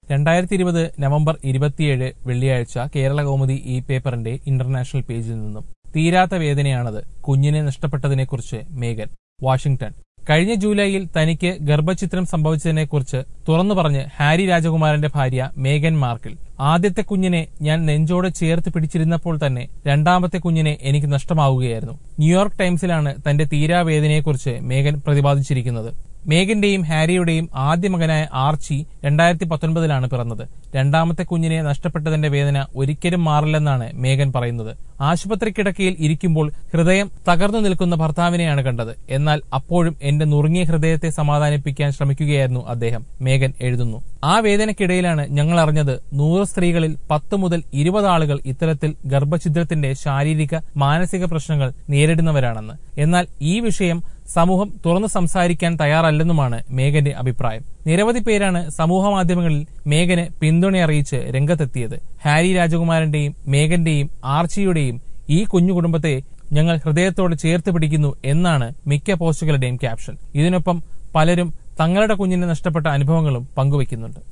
രണ്ടായിരത്തി ഇരുപത് നവംബർ ഇരുപത്തിയേഴ് വെള്ളിയാഴ്ച കേരള കൗമുദി ഇ പേപ്പറിന്റെ ഇന്റർനാഷണൽ പേജിൽ നിന്നും തീരാത്ത വേദനയാണത് കുഞ്ഞിനെ നഷ്ടപ്പെട്ടതിനെക്കുറിച്ച് മേഗൻ വാഷിംഗ്ടൺ കഴിഞ്ഞ ജൂലൈയിൽ തനിക്ക് ഗർഭചിത്രം സംഭവിച്ചതിനെക്കുറിച്ച് തുറന്നു പറഞ്ഞ് ഹാരി രാജകുമാരന്റെ ഭാര്യ മേഗൻ മാർക്കിൾ ആദ്യത്തെ കുഞ്ഞിനെ ഞാൻ നെഞ്ചോട് ചേർത്ത് പിടിച്ചിരുന്നപ്പോൾ തന്നെ രണ്ടാമത്തെ കുഞ്ഞിനെ എനിക്ക് നഷ്ടമാവുകയായിരുന്നു ന്യൂയോർക്ക് ടൈംസിലാണ് തന്റെ തീരാവേദനയെക്കുറിച്ച് മേഗൻ പ്രതിപാദിച്ചിരിക്കുന്നത് മേഗന്റെയും ഹാരിയുടെയും ആദ്യ മകനായ ആർച്ചി രണ്ടായിരത്തി പത്തൊൻപതിലാണ് പിറന്നത് രണ്ടാമത്തെ കുഞ്ഞിനെ നഷ്ടപ്പെട്ടതിന്റെ വേദന ഒരിക്കലും മാറില്ലെന്നാണ് മേഗൻ പറയുന്നത് ആശുപത്രി കിടക്കയിൽ ഇരിക്കുമ്പോൾ ഹൃദയം തകർന്നു നിൽക്കുന്ന ഭർത്താവിനെയാണ് കണ്ടത് എന്നാൽ അപ്പോഴും എന്റെ നുറുങ്ങിയ ഹൃദയത്തെ സമാധാനിപ്പിക്കാൻ ശ്രമിക്കുകയായിരുന്നു അദ്ദേഹം മേഗൻ എഴുതുന്നു ആ വേദനയ്ക്കിടയിലാണ് ഞങ്ങൾ അറിഞ്ഞത് നൂറ് സ്ത്രീകളിൽ പത്ത് മുതൽ ഇരുപത് ആളുകൾ ഇത്തരത്തിൽ ഗർഭഛിദ്രത്തിന്റെ ശാരീരിക മാനസിക പ്രശ്നങ്ങൾ നേരിടുന്നവരാണെന്ന് എന്നാൽ ഈ വിഷയം സമൂഹം തുറന്നു സംസാരിക്കാൻ തയ്യാറല്ലെന്നുമാണ് മേഗന്റെ അഭിപ്രായം നിരവധി പേരാണ് സമൂഹ മാധ്യമങ്ങളിൽ മേഗന് പിന്തുണ അറിയിച്ച് രംഗത്തെത്തിയത് ഹാരി രാജകുമാരന്റെയും മേഗന്റെയും ആർച്ചിയുടെയും ഈ കുഞ്ഞു കുടുംബത്തെ ഞങ്ങൾ ഹൃദയത്തോട് ചേർത്ത് പിടിക്കുന്നു എന്നാണ് മിക്ക പോസ്റ്റുകളുടെയും ക്യാപ്ഷൻ ഇതിനൊപ്പം പലരും തങ്ങളുടെ കുഞ്ഞിനെ നഷ്ടപ്പെട്ട അനുഭവങ്ങളും പങ്കുവയ്ക്കുന്നുണ്ട്